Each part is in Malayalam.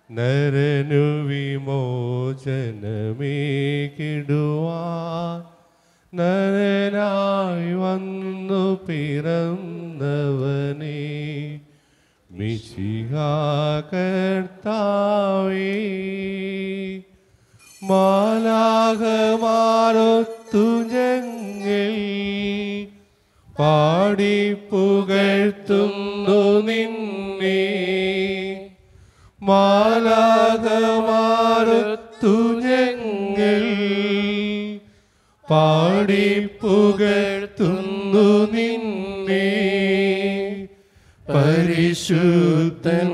നരനു വിമോചനമേകിടുവാൻ നരനായി വന്നു പിറന്നവനെ മിശിഹ കർത്താവേ മാലാകമാരൊത്തു ഞങ്ങൾ പാടി പുകഴ്ത്തുന്നു നിന്നെ മാലാകമാരൊത്തു ഞങ്ങൾ പാടി പുകഴ്ത്തുന്നു നിന്നെ പരിശുദ്ധൻ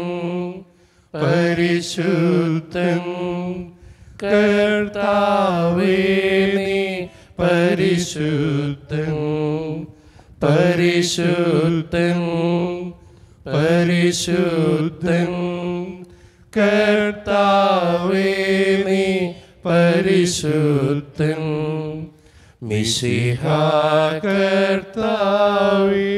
പരിശുദ്ധൻ കർത്താവേ നീ പരിശുദ്ധൻ പരിശുദ്ധൻ പരിശുദ്ധൻ കർത്താവേ നീ പരിശുദ്ധൻ മിശിഹ കർത്താവേ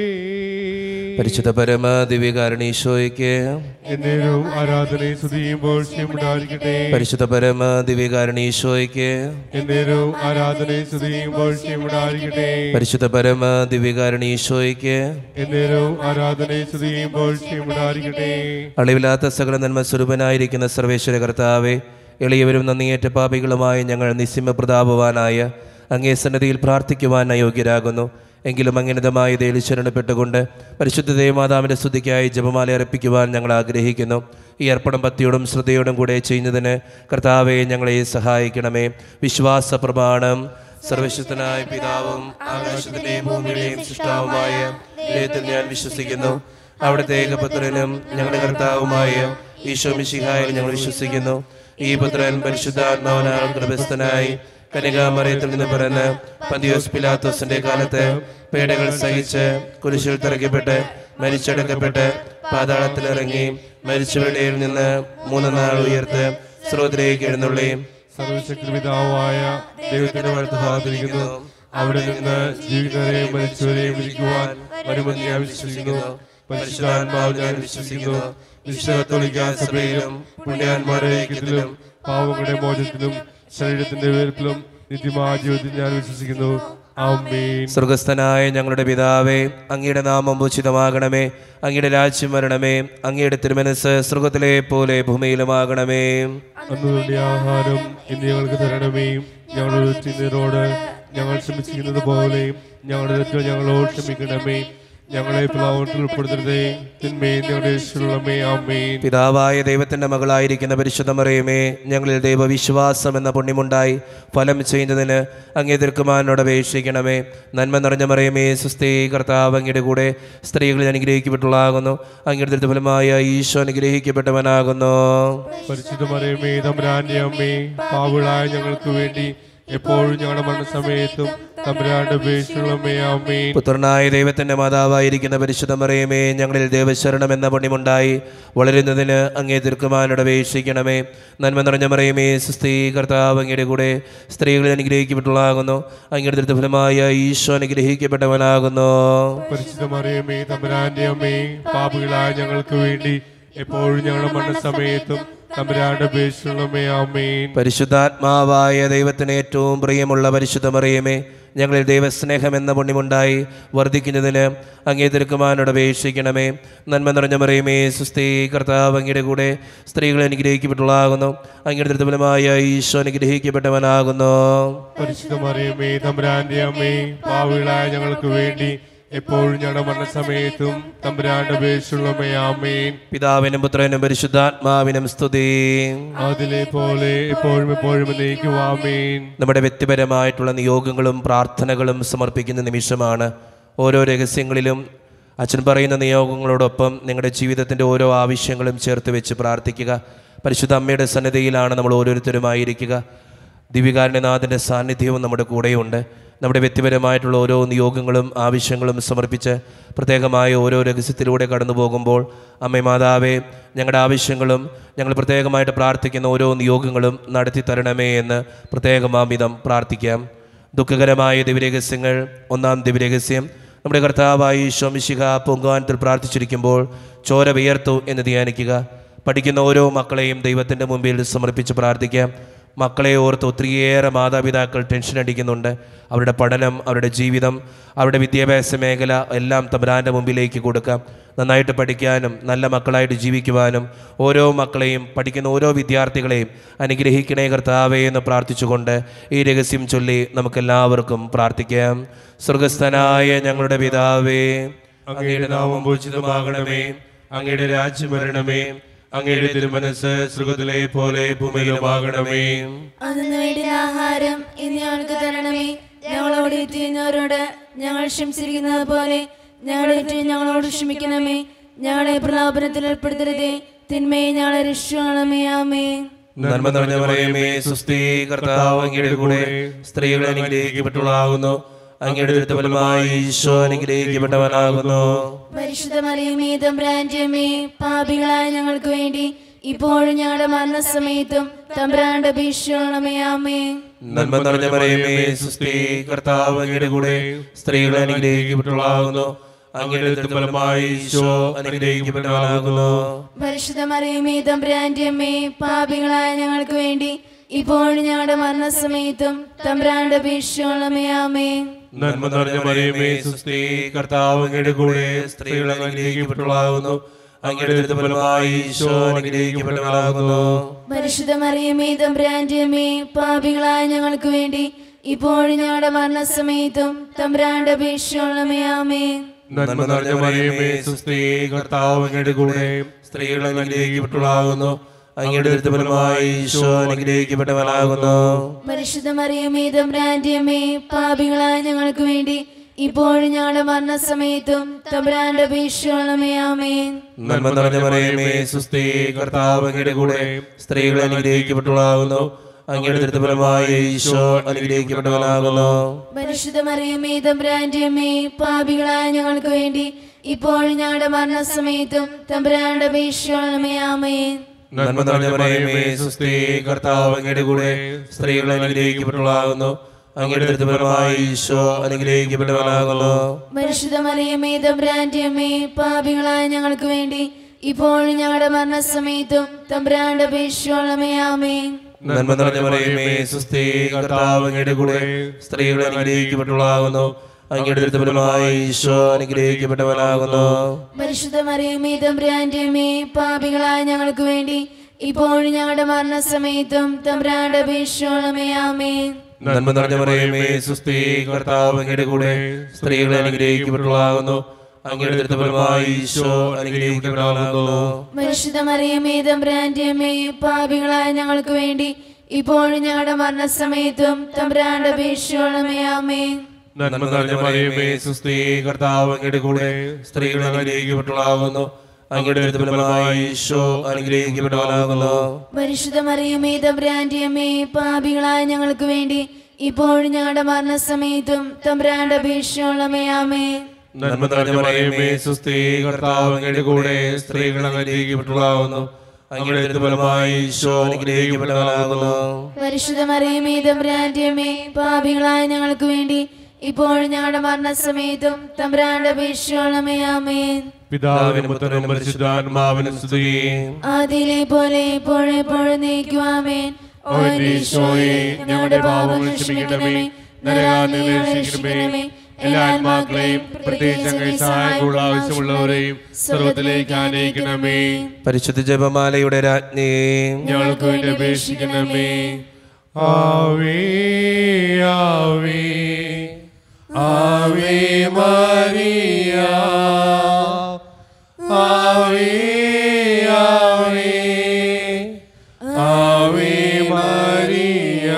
പരിശുദ്ധ പരമ ദിവ്യകാരണീശോയ്ക്ക് എന്നേരവും ആരാധനയും സ്തുതിയുമ്പോൾ ക്ഷമുണ്ടായിരിക്കട്ടെ പരിശുദ്ധ പരമ ദിവ്യകാരണീശോയ്ക്ക് എന്നേരവും ആരാധനയും സ്തുതിയുമ്പോൾ ക്ഷമുണ്ടായിരിക്കട്ടെ പരിശുദ്ധ പരമ ദിവ്യകാരണീശോയ്ക്ക് എന്നേരവും ആരാധനയും സ്തുതിയുമ്പോൾ ക്ഷമുണ്ടായിരിക്കട്ടെ അളവില്ലാത്ത സകല നന്മ സ്വരൂപനായിരിക്കുന്ന സർവേശ്വര കർത്താവെ എളിയവരും നന്ദിയേറ്റ പാപികളുമായ ഞങ്ങൾ നിസ്സിമ പ്രതാപവാനായ അങ്ങേ സന്നദ്ധിയിൽ പ്രാർത്ഥിക്കുവാൻ അയോഗ്യരാകുന്നു എങ്കിലും അങ്ങിതമായ ഇതയിൽ ശരണപ്പെട്ടുകൊണ്ട് പരിശുദ്ധ ദേവമാതാവിൻ്റെ സ്തുതിക്കായി ജപമാല അർപ്പിക്കുവാൻ ഞങ്ങൾ ആഗ്രഹിക്കുന്നു ഈ അർപ്പണം ഭക്തിയോടും ശ്രദ്ധയോടും കൂടെ ചെയ്യുന്നതിന് കർത്താവെ ഞങ്ങളെ സഹായിക്കണമേ വിശ്വാസ പ്രമാണം സർവശക്തനായ പിതാവും ആകാശത്തിന്റെയും ഭൂമിയുടെയും സൃഷ്ടാവുമായ ദൈവത്തിൽ ഞാൻ വിശ്വസിക്കുന്നു അവിടുത്തെ ഏകപുത്രനും ഞങ്ങളുടെ കർത്താവുമായ ഈശോ മിശിഹായിൽ ഞങ്ങൾ വിശ്വസിക്കുന്നു ഈ പുത്രൻ പരിശുദ്ധാത്മാവനാൽ ഗർഭസ്ഥനായി കനികാമറയത്തിൽ നിന്ന് പിറന്ന് പന്തിയോസ് പിലാത്തോസിന്റെ കാലത്ത് പേടകൾ സഹിച്ച് കുരിശിൽ തറയ്ക്കപ്പെട്ട് മരിച്ചടക്കപ്പെട്ട് പാതാളത്തിലിറങ്ങി മരിച്ചവരുടെ നിന്ന് മൂന്ന് നാൾ ഉയർത്ത് സ്രോതിലേക്ക് എഴുന്നള്ളി സർവശക്തി പിതാവായ ദൈവത്തിന്റെ വലത്തുഭാഗത്തിരിക്കുന്നു അവിടെ നിന്ന് ജീവിതരെയും മരിച്ചവരെയും വിധിക്കുവാൻ വരുമെന്ന് ഞാൻ വിശ്വസിക്കുന്നു പരിശുദ്ധാത്മാവ് ഞാൻ വിശ്വസിക്കുന്നു വിശ്വകത്തോളിക്ക സഭയിലും പുണ്യാന്മാരുടെ ഐക്യത്തിലും പാവങ്ങളുടെ മോചനത്തിലും ശരീരത്തിന്റെ വേർപ്പിലും നിത്യമായ ജീവിതത്തിൽ ഞാൻ വിശ്വസിക്കുന്നു ആമേൻ സ്വർഗസ്ഥനായ ഞങ്ങളുടെ പിതാവേ അങ്ങയുടെ നാമം ഉചിതമാകണമേ അങ്ങയുടെ രാജ്യം വരണമേ അങ്ങയുടെ തിരുമനസ് സ്വർഗത്തിലെ പോലെ ഭൂമിയിലുമാകണമേ അന്ന് വേണ്ടിയ ആഹാരം ഇന്ന് ഞങ്ങൾക്ക് തരണമേ ഞങ്ങളുടെ ചിന്നരോട് ഞങ്ങൾ ക്ഷമിച്ചിരിക്കുന്നത് പോലെയും ഞങ്ങളുടെ തെറ്റോ ഞങ്ങളോട് ക്ഷമിക്കണമേ ഞങ്ങളെ പ്ലാവത്തിൽ ഉൾപ്പെടുത്തരുതേ തിന്മയും ഞങ്ങളുടെ യേശുള്ളമേ ആമേൻ പിതാവായ ദൈവത്തിന്റെ മകളായിരിക്കുന്ന പരിശുദ്ധ മറിയമേ ഞങ്ങളിൽ ദൈവവിശ്വാസം എന്ന പുണ്യമുണ്ടായി ഫലം ചെയ്യുന്നതിന് അങ്ങേ തിരുക്കുമാനോട് അപേക്ഷിക്കണമേ നന്മ നിറഞ്ഞ മറിയമേ സുസ്ഥി കർത്താവ് അങ്ങയുടെ കൂടെ സ്ത്രീകളിൽ അനുഗ്രഹിക്കപ്പെട്ടുള്ളാകുന്നു അങ്ങയുടെ ദൃഢഫലമായ ഈശോ അനുഗ്രഹിക്കപ്പെട്ടവനാകുന്നു പരിശുദ്ധ മറിയമേ തമ്പുരാന്റെ അമ്മേ പാവിളായ ഞങ്ങൾക്ക് വേണ്ടി എപ്പോഴും ഞങ്ങളുടെ മരണസമയത്തും തമ്പുരാന്റെ ഉപേക്ഷയുള്ളമേ ആമേൻ പുത്രനായ ദൈവത്തിന്റെ മാതാവായിരിക്കുന്ന പരിശുദ്ധ മറിയമേ ഞങ്ങളിൽ ദേവശരണം എന്ന പുണ്യമുണ്ടായി വളരുന്നതിന് അങ്ങേ തിരുക്കുമാനോട് അപേക്ഷിക്കണമേ നന്മ നിറഞ്ഞ മറിയമേ സുസ്ഥി കർത്താവ് അങ്ങയുടെ കൂടെ സ്ത്രീകളിൽ അനുഗ്രഹിക്കപ്പെട്ടുള്ളാകുന്നു അങ്ങയുടെ ദൃഢഫലമായ ഈശോ അനുഗ്രഹിക്കപ്പെട്ടവനാകുന്നു പരിശുദ്ധ മറിയമേ തമ്പുരാന്റെ അമ്മേ പാപികളായ ഞങ്ങൾക്ക് വേണ്ടി എപ്പോഴും ഞങ്ങളുടെ മരണസമയത്തും തമ്പുരാന്റെ ഉപേക്ഷയുള്ളമേ ആമേൻ പരിശുദ്ധാത്മാവായ ദൈവത്തിന് ഏറ്റവും പ്രിയമുള്ള പരിശുദ്ധ മറിയമേ ഞങ്ങളിൽ ദൈവസ്നേഹം എന്ന പുണ്യമുണ്ടായി വർദ്ധിക്കുന്നതിന് അങ്ങേ തിരുക്കുമാനോട് അപേക്ഷിക്കണമേ നന്മ നിറഞ്ഞ മറിയമേ സുസ്ഥി കർത്താവ് അങ്ങയുടെ കൂടെ സ്ത്രീകൾ അനുഗ്രഹിക്കപ്പെട്ടുള്ളാകുന്നു അങ്ങയുടെ ദൃഢഫലമായ ഈശോ അനുഗ്രഹിക്കപ്പെട്ടവനാകുന്നു പരിശുദ്ധ മറിയമേ തമ്പുരാന്റെ അമ്മേ പാവികളായ ഞങ്ങൾക്ക് വേണ്ടി എപ്പോഴും ഞങ്ങളുടെ മരണസമയത്തും തമ്പുരാന്റെ ഉപേക്ഷയുള്ളമേ ആമേൻ പിതാവിനും പുത്രനും പരിശുദ്ധാത്മാവിനും സ്തുതി അതിലെ പോലെ എപ്പോഴും എപ്പോഴും എന്നേക്കും ആമേൻ നമ്മുടെ വ്യക്തിപരമായിട്ടുള്ള നിയോഗങ്ങളും പ്രാർത്ഥനകളും സമർപ്പിക്കുന്ന നിമിഷമാണ് ഓരോ രഹസ്യങ്ങളിലും അച്ഛൻ പറയുന്ന നിയോഗങ്ങളോടൊപ്പം നിങ്ങളുടെ ജീവിതത്തിൻ്റെ ഓരോ ആവശ്യങ്ങളും ചേർത്ത് വെച്ച് പ്രാർത്ഥിക്കുക പരിശുദ്ധ അമ്മയുടെ സന്നിധിയിലാണ് നമ്മൾ ഓരോരുത്തരുമായിരിക്കുക ദിവികാരണനാഥൻ്റെ സാന്നിധ്യവും നമ്മുടെ കൂടെയുണ്ട് നമ്മുടെ വ്യക്തിപരമായിട്ടുള്ള ഓരോ നിയോഗങ്ങളും ആവശ്യങ്ങളും സമർപ്പിച്ച് പ്രത്യേകമായ ഓരോ രഹസ്യത്തിലൂടെ കടന്നു പോകുമ്പോൾ അമ്മേ മാതാവേ ഞങ്ങളുടെ ആവശ്യങ്ങളും ഞങ്ങൾ പ്രത്യേകമായിട്ട് പ്രാർത്ഥിക്കുന്ന ഓരോ നിയോഗങ്ങളും നടത്തി തരണമേ എന്ന് പ്രത്യേകമാമിതം പ്രാർത്ഥിക്കാം ദുഃഖകരമായ ദിവ്യരഹസ്യങ്ങൾ ഒന്നാം ദിവ്യരഹസ്യം നമ്മുടെ കർത്താവായി ശോമിശിഖ പൊങ്കാനത്തിൽ പ്രാർത്ഥിച്ചിരിക്കുമ്പോൾ ചോര വിയർത്തു എന്ന് ധ്യാനിക്കുക പഠിക്കുന്ന ഓരോ മക്കളെയും ദൈവത്തിൻ്റെ മുമ്പിൽ സമർപ്പിച്ച് പ്രാർത്ഥിക്കാം മക്കളെ ഓർത്ത് ഒത്തിരിയേറെ മാതാപിതാക്കൾ ടെൻഷൻ അടിക്കുന്നുണ്ട് അവരുടെ പഠനം അവരുടെ ജീവിതം അവരുടെ വിദ്യാഭ്യാസ മേഖല എല്ലാം തമ്പുരാൻ്റെ മുമ്പിലേക്ക് കൊടുക്കാം നന്നായിട്ട് പഠിക്കാനും നല്ല മക്കളായിട്ട് ജീവിക്കുവാനും ഓരോ മക്കളെയും പഠിക്കുന്ന ഓരോ വിദ്യാർത്ഥികളെയും അനുഗ്രഹിക്കണേ കർത്താവേ എന്ന് പ്രാർത്ഥിച്ചുകൊണ്ട് ഈ രഹസ്യം ചൊല്ലി നമുക്കെല്ലാവർക്കും പ്രാർത്ഥിക്കാം സ്വർഗസ്ഥനായ ഞങ്ങളുടെ പിതാവേ അങ്ങയുടെ നാമം പൂജിതമാകണമേ അങ്ങയുടെ രാജ്യം വരണമേ അങ്ങയുടെ തിരുമനസ് സുഖത്തിലെ പോലെ ഭൂമിയിലുമാകണമേ അതിന് വേണ്ടി ആഹാരം ഇന്ന് ഞങ്ങൾക്ക് തരണമേ ഞങ്ങളോട് ചെയ്യുന്നവരോട് ഞങ്ങൾ ക്ഷമിച്ചിരിക്കുന്നത് പോലെ ഞങ്ങളുടെ തെറ്റ് ഞങ്ങളോട് ക്ഷമിക്കണമേ ഞങ്ങളെ പ്രലാപനത്തിൽ ഏർപ്പെടുത്തരുതേ തിന്മയെ ഞങ്ങളെ രക്ഷിക്കണമേ ആമേ നന്മ നിറഞ്ഞ പറയുമേ സുസ്ഥി കർത്താവ് അങ്ങയുടെ കൂടെ സ്ത്രീകൾ അനുഗ്രഹിക്കപ്പെട്ടുള്ളാകുന്നു അങ്ങയുടെ ഫലമായി ഈശോ അനുഗ്രഹിക്കപ്പെട്ടവനാകുന്നു പരിശുദ്ധ മറിയമേ തമ്പ്രാൻ്റെമേ പാപികളായ ഞങ്ങൾക്ക് വേണ്ടി ഇപ്പോഴും ഞങ്ങളുടെ മരണസമയത്തും തമ്പ്രാന്റെ ഭീഷണമേ ആമേ നന്മ നിറഞ്ഞ പറയുമേ സുസ്ഥി കർത്താവ് അങ്ങയുടെ കൂടെ സ്ത്രീകൾ അനുഗ്രഹിക്കപ്പെട്ടുള്ളാകുന്നു അങ്ങയുടെ ഫലമായി ഈശോ അനുഗ്രഹിക്കപ്പെട്ടവനാകുന്നു പരിശുദ്ധ മറിയമേ തമ്പ്രാൻ്റെമേ പാപികളായ ഞങ്ങൾക്ക് വേണ്ടി ഇപ്പോഴും ഞങ്ങളുടെ മരണസമയത്തും തമ്പ്രാന്റെ ഭീഷണമേ ആമേ നന്മ നിറഞ്ഞ മറിയമേ സുസ്ഥി കർത്താവ് അങ്ങയുടെ കൂടെ സ്ത്രീകൾ അനുഗ്രഹിക്കപ്പെട്ടുള്ളാകുന്നു അങ്ങയുടെ ഫലമായി ഈശോ അനുഗ്രഹിക്കപ്പെട്ടവനാകുന്നു പരിശുദ്ധ മറിയമേ തമ്പ്രാൻ്റെമേ പാപികളായ ഞങ്ങൾക്ക് വേണ്ടി ഇപ്പോഴും ഞങ്ങളുടെ മരണസമയത്തും തമ്പ്രാന്റെ ഭീഷണമേ ആമേ നന്മ നിറഞ്ഞ മറിയമേ സുസ്ഥി കർത്താവ് അങ്ങയുടെ കൂടെ സ്ത്രീകൾ അനുഗ്രഹിക്കപ്പെട്ടുള്ളാകുന്നു അങ്ങയുടെ ഫലമായി ഈശോ അനുഗ്രഹിക്കപ്പെട്ടവനാകുന്നു പരിശുദ്ധ മറിയമേ തമ്പ്രാൻ്റെമേ പാപികളായ ഞങ്ങൾക്ക് വേണ്ടി ഇപ്പോഴും ഞങ്ങളുടെ മരണസമയത്തും തമ്പ്രാന്റെ ഭീഷണമേ ആമേ നന്മ നിറഞ്ഞ മറിയമേ സുസ്ഥി കർത്താവ് അങ്ങയുടെ കൂടെ സ്ത്രീകൾ അനുഗ്രഹിക്കപ്പെട്ടുള്ളാകുന്നു അങ്ങയുടെ ഫലമായി ഈശോ അനുഗ്രഹിക്കപ്പെട്ടവനാകുന്നു പരിശുദ്ധ മറിയമേ തമ്പ്രാൻ്റെമേ പാപികളായ ഞങ്ങൾക്ക് വേണ്ടി ഇപ്പോഴും ഞങ്ങളുടെ മരണസമയത്തും തമ്പ്രാന്റെ ഭീഷണമേ ആമേ നന്മ നിറഞ്ഞ മറിയമേ സുസ്ഥി കർത്താവ് അങ്ങയുടെ കൂടെ സ്ത്രീകൾ അനുഗ്രഹിക്കപ്പെട്ടുള്ളാകുന്നു അങ്ങയുടെ ഫലമായി ഈശോ അനുഗ്രഹിക്കപ്പെട്ടവനാകുന്നു പരിശുദ്ധ മറിയമേ തമ്പ്രാൻ്റെമേ പാപികളായ ഞങ്ങൾക്ക് വേണ്ടി ഇപ്പോഴും ഞങ്ങളുടെ മരണസമയത്തും തമ്പ്രാന്റെ ഭീഷണമേ ആമേ നന്മ നിറഞ്ഞ മറിയമേ സുസ്ഥി കർത്താവ് അങ്ങയുടെ കൂടെ സ്ത്രീകൾ അനുഗ്രഹിക്കപ്പെട്ടുള്ളാകുന്നു അങ്ങയുടെ ഫലമായി ഈശോ അനുഗ്രഹിക്കപ്പെട്ടവനാകുന്നു പരിശുദ്ധ മറിയമേ തമ്പ്രാൻ്റെമേ പാപികളായ ഞങ്ങൾക്ക് വേണ്ടി ഇപ്പോഴും ഞങ്ങളുടെ മരണസമയത്തും തമ്പ്രാന്റെ ഭീഷണമേ ആമേ നന്മ നിറഞ്ഞ മറിയമേ സുസ്ഥി കർത്താവ് അങ്ങയുടെ കൂടെ സ്ത്രീകൾ അനുഗ്രഹിക്കപ്പെട്ടുള്ളാകുന്നു അങ്ങയുടെ ഫലമായി ഈശോ അനുഗ്രഹിക്കപ്പെടാകുന്നു പരിശുദ്ധ മറിയമേ തമ്പ്രാൻ്റെമേ പാപികളായ ഞങ്ങൾക്ക് വേണ്ടി ഇപ്പോഴും ഞങ്ങളുടെ മരണസമയത്തും തമ്പ്രാന്റെ ഭീഷണമേ ആമേ നന്മ നിറഞ്ഞ മറിയമേ സുസ്ഥി കർത്താവ് അങ്ങയുടെ കൂടെ സ്ത്രീകൾ അനുഗ്രഹിക്കപ്പെട്ടുള്ളാകുന്നു അങ്ങയുടെ ഫലമായി ഈശോ അനുഗ്രഹിക്കപ്പെട്ടവനാകുന്നു പരിശുദ്ധ മറിയമേ തമ്പ്രാൻ്റെമേ പാപികളായ ഞങ്ങൾക്ക് വേണ്ടി ഇപ്പോഴും ഞങ്ങളുടെ മരണസമയത്തും തമ്പ്രാന്റെ ഭീഷണമേ ആമേ നന്മ നിറഞ്ഞ മറിയമേ സുസ്ഥി കർത്താവ് അങ്ങയുടെ കൂടെ സ്ത്രീകൾ അനുഗ്രഹിക്കപ്പെട്ടുള്ളാകുന്നു അങ്ങയുടെ ഫലമായി ഈശോ അനുഗ്രഹിക്കപ്പെട്ടവനാകുന്നു പരിശുദ്ധ മറിയമേ തമ്പ്രാൻ്റെമേ പാപികളായ ഞങ്ങൾക്ക് വേണ്ടി ഇപ്പോഴും ഞങ്ങളുടെ മരണസമയത്തും തമ്പ്രാന്റെ ഭീഷണമേ ആമേ പിതാവിനും പുത്രനും പരിശുദ്ധാത്മാവിനും സ്തുതി ആദിയിലെ പോലെ എപ്പോഴെപ്പോഴും നീക്കുവാമേൻ ഓ ഈശോയെ ഞങ്ങളുടെ പാപങ്ങൾ ക്ഷമിക്കണമേ നരകാഗ്നിയിൽ രക്ഷിക്കണമേ എല്ലാ ആത്മാക്കളെയും പ്രത്യേകിച്ച് അങ്ങേ സഹായമുള്ള ആവശ്യമുള്ളവരെയും സ്വർഗത്തിലേക്ക് ആനയിക്കണമേ പരിശുദ്ധ ജപമാലയുടെ രാജ്ഞി ഞങ്ങൾക്ക് വേണ്ടി അപേക്ഷിക്കണമേ ആവേ ആവേ ആവേ മരിയ ആവേ ആവേ ആവേ മരിയ